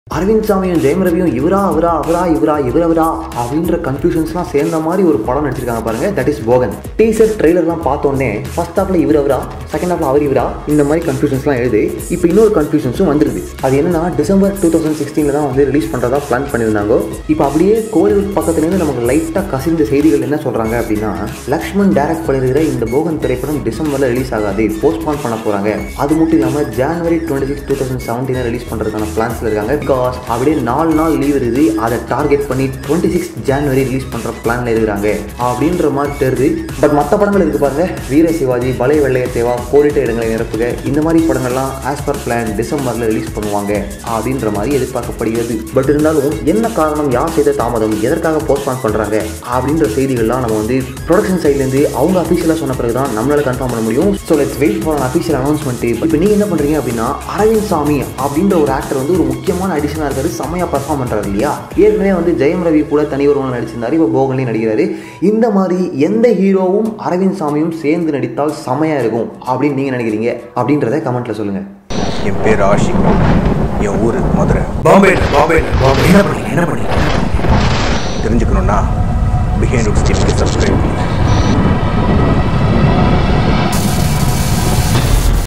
அரவிந்த் சாமியும் ஜெயம் ரவியும் இவரா அவரா அவரா இவரா இவர் அவரா அப்படின்ற கன்ஃபியூஷன்ஸ்லாம் சேர்ந்த மாதிரி ஒரு படம் நடிச்சிருக்காங்க பாருங்க தட் இஸ் போகன் டீசர் ட்ரெய்லர்லாம் பார்த்தோன்னே ஃபர்ஸ்ட் ஹாஃப்ல இவர் அவரா செகண்ட் ஹாஃப்ல அவர் இவரா இந்த மாதிரி கன்ஃபியூஷன்ஸ்லாம் எழுது இப்போ இன்னொரு கன்ஃபியூஷன்ஸும் வந்துருது அது என்னன்னா டிசம்பர் டூ தௌசண்ட் சிக்ஸ்டீனில் தான் வந்து ரிலீஸ் பண்ணுறதா பிளான் பண்ணியிருந்தாங்க இப்போ அப்படியே கோவில் பக்கத்துலேருந்து நமக்கு லைட்டாக கசிந்த செய்திகள் என்ன சொல்கிறாங்க அப்படின்னா லக்ஷ்மண் டைரக்ட் பண்ணியிருக்கிற இந்த போகன் திரைப்படம் டிசம்பரில் ரிலீஸ் ஆகாது போஸ்ட்பான் பண்ண போகிறாங்க அது மட்டும் இல்லாமல் January twenty six two thousand செவன்டீனில் ரிலீஸ் பண்ணுறதுக்கான பிளான்ஸில் இருக்காங்க பிகாஸ் அப்படியே நாலு நாள் லீவ் இருக்குது அதை டார்கெட் பண்ணி டுவெண்ட்டி சிக்ஸ் ஜான்வரி ரிலீஸ் பண்ணுற பிளானில் இருக்கிறாங்க அப்படின்ற மாதிரி தெரியுது பட் மற்ற படங்கள் இருக்கு பாருங்க வீர சிவாஜி பழைய வெள்ளைய தேவா போரிட்ட இடங்களை நிரப்புக இந்த மாதிரி படங்கள்லாம் ஆஸ் பர் பிளான் டிசம்பரில் ரிலீஸ் பண்ணுவாங்க அப்படின்ற மாதிரி எதிர்பார்க்கப்படுகிறது பட் இருந்தாலும் என்ன காரணம் யார் செய்த தாமதம் எதற்காக போஸ்ட்பான் பண்ணுறாங்க அப்படின்ற செய்திகள்லாம் நம்ம வந்து ப்ரொடக்ஷன் சைட்லேருந்து அவங்க அஃபீஷியலாக சொன்ன பிறகு தான் நம்மளால கன்ஃபார்ம் பண்ண முடியும் so let's wait for official announcement இப்போ நீங்கள் என்ன பண்ணுறீங்க அப்படின்னா அரவிந்த் சாமி அப்படின்ற ஒரு ஆக்டர் வந்து ஒரு முக்கியமான அடிஷனாக இருக்காரு செம்மையாக பர்ஃபார்ம் பண்ணுறாரு இல்லையா ஏற்கனவே வந்து ஜெயம் ரவி கூட தனி ஒருவன் நடிச்சிருந்தாரு இப்போ போகன்லையும் நடிக்கிறாரு இந்த மாதிரி எந்த ஹீரோவும் அரவிந்த் சாமியும் சேர்ந்து நடித்தால் செம்மையாக இருக்கும் அப்படின்னு நீங்கள் நினைக்கிறீங்க அப்படின்றத கமெண்ட்டில் சொல்லுங்கள் என் பேர் ஆஷிக் என் ஊர் மதுரை பாம்பே பாம்பே பாம்பே என்ன பண்ணீங்க என்ன பண்ணீங்க தெரிஞ்சுக்கணுன்னா பிஹைண்ட் உட்ஸ் டிவிக்கு சப்ஸ்கிரைப்